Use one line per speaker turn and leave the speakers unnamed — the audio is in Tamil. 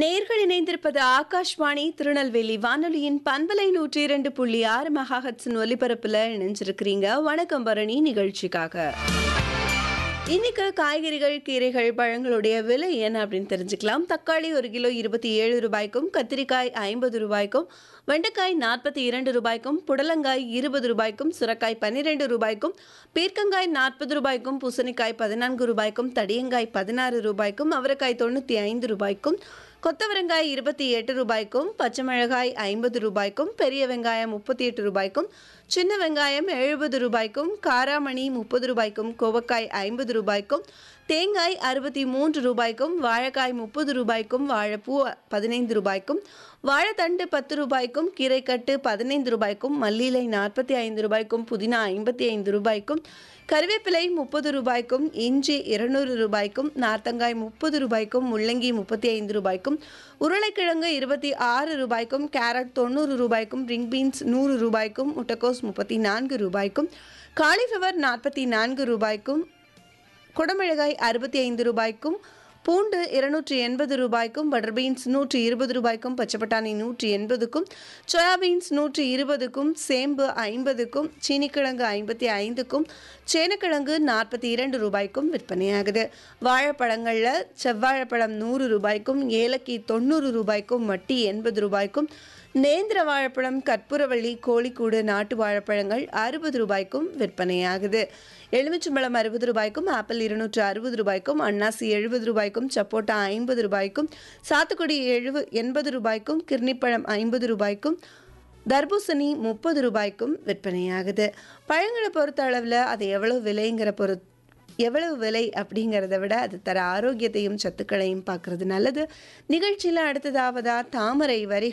நேர்கள் இணைந்திருப்பது ஆகாஷ்வாணி திருநெல்வேலி வானொலியின் பண்பலை நூற்றி இரண்டு புள்ளி ஆறு மெகாஹட்ஸின் ஒலிபரப்புல இணைஞ்சிருக்கிறீங்க வணக்கம் பரணி நிகழ்ச்சிக்காக இன்னைக்கு காய்கறிகள் கீரைகள் பழங்களுடைய விலை என்ன அப்படின்னு தெரிஞ்சுக்கலாம் தக்காளி ஒரு கிலோ இருபத்தி ஏழு ரூபாய்க்கும் கத்திரிக்காய் ஐம்பது ரூபாய்க்கும் வெண்டைக்காய் நாற்பத்தி இரண்டு ரூபாய்க்கும் புடலங்காய் இருபது ரூபாய்க்கும் சுரக்காய் பன்னிரெண்டு ரூபாய்க்கும் பீர்க்கங்காய் நாற்பது ரூபாய்க்கும் பூசணிக்காய் பதினான்கு ரூபாய்க்கும் தடியங்காய் பதினாறு ரூபாய்க்கும் அவரைக்காய் தொண்ணூற்றி ஐந்து ரூபாய்க்கும் கொத்தவரங்காய் இருபத்தி எட்டு ரூபாய்க்கும் பச்சை மிளகாய் ஐம்பது ரூபாய்க்கும் பெரிய வெங்காயம் முப்பத்தி எட்டு ரூபாய்க்கும் சின்ன வெங்காயம் எழுபது ரூபாய்க்கும் காராமணி முப்பது ரூபாய்க்கும் கோவக்காய் ஐம்பது ரூபாய்க்கும் தேங்காய் அறுபத்தி மூன்று ரூபாய்க்கும் வாழைக்காய் முப்பது ரூபாய்க்கும் வாழைப்பூ பதினைந்து ரூபாய்க்கும் வாழைத்தண்டு பத்து ரூபாய்க்கும் கீரைக்கட்டு பதினைந்து ரூபாய்க்கும் மல்லியிலை நாற்பத்தி ஐந்து ரூபாய்க்கும் புதினா ஐம்பத்தி ஐந்து ரூபாய்க்கும் கருவேப்பிலை முப்பது ரூபாய்க்கும் இஞ்சி இருநூறு ரூபாய்க்கும் நார்த்தங்காய் முப்பது ரூபாய்க்கும் முள்ளங்கி முப்பத்தி ஐந்து ரூபாய்க்கும் உருளைக்கிழங்கு இருபத்தி ஆறு ரூபாய்க்கும் கேரட் தொண்ணூறு ரூபாய்க்கும் ரிங் பீன்ஸ் நூறு ரூபாய்க்கும் முட்டைக்கோஸ் முப்பத்தி நான்கு ரூபாய்க்கும் காலிஃப்ளவர் நாற்பத்தி நான்கு ரூபாய்க்கும் குடமிளகாய் அறுபத்தி ஐந்து ரூபாய்க்கும் பூண்டு இருநூற்றி எண்பது ரூபாய்க்கும் பட்டர் பீன்ஸ் நூற்றி இருபது ரூபாய்க்கும் பச்சை பட்டாணி நூற்றி எண்பதுக்கும் சோயாபீன்ஸ் நூற்றி இருபதுக்கும் சேம்பு ஐம்பதுக்கும் சீனிக்கிழங்கு ஐம்பத்தி ஐந்துக்கும் சேனக்கிழங்கு நாற்பத்தி இரண்டு ரூபாய்க்கும் விற்பனையாகுது வாழைப்பழங்களில் செவ்வாழைப்பழம் நூறு ரூபாய்க்கும் ஏலக்கி தொண்ணூறு ரூபாய்க்கும் மட்டி எண்பது ரூபாய்க்கும் நேந்திர வாழைப்பழம் கற்பூரவள்ளி கோழிக்கூடு நாட்டு வாழைப்பழங்கள் அறுபது ரூபாய்க்கும் விற்பனையாகுது எலுமிச்சம்பழம் அறுபது ரூபாய்க்கும் ஆப்பிள் இருநூற்று அறுபது ரூபாய்க்கும் அன்னாசி எழுபது ரூபாய்க்கும் சப்போட்டா ஐம்பது ரூபாய்க்கும் சாத்துக்குடி எழுப எண்பது ரூபாய்க்கும் கிர்னிப்பழம் ஐம்பது ரூபாய்க்கும் தர்பூசணி முப்பது ரூபாய்க்கும் விற்பனையாகுது பழங்களை பொறுத்த அளவில் அது எவ்வளோ விலைங்கிற பொறு எவ்வளவு விலை அப்படிங்கிறத விட அது தர ஆரோக்கியத்தையும் சத்துக்களையும் பார்க்கறது நல்லது நிகழ்ச்சியில் அடுத்ததாவதா தாமரை வரி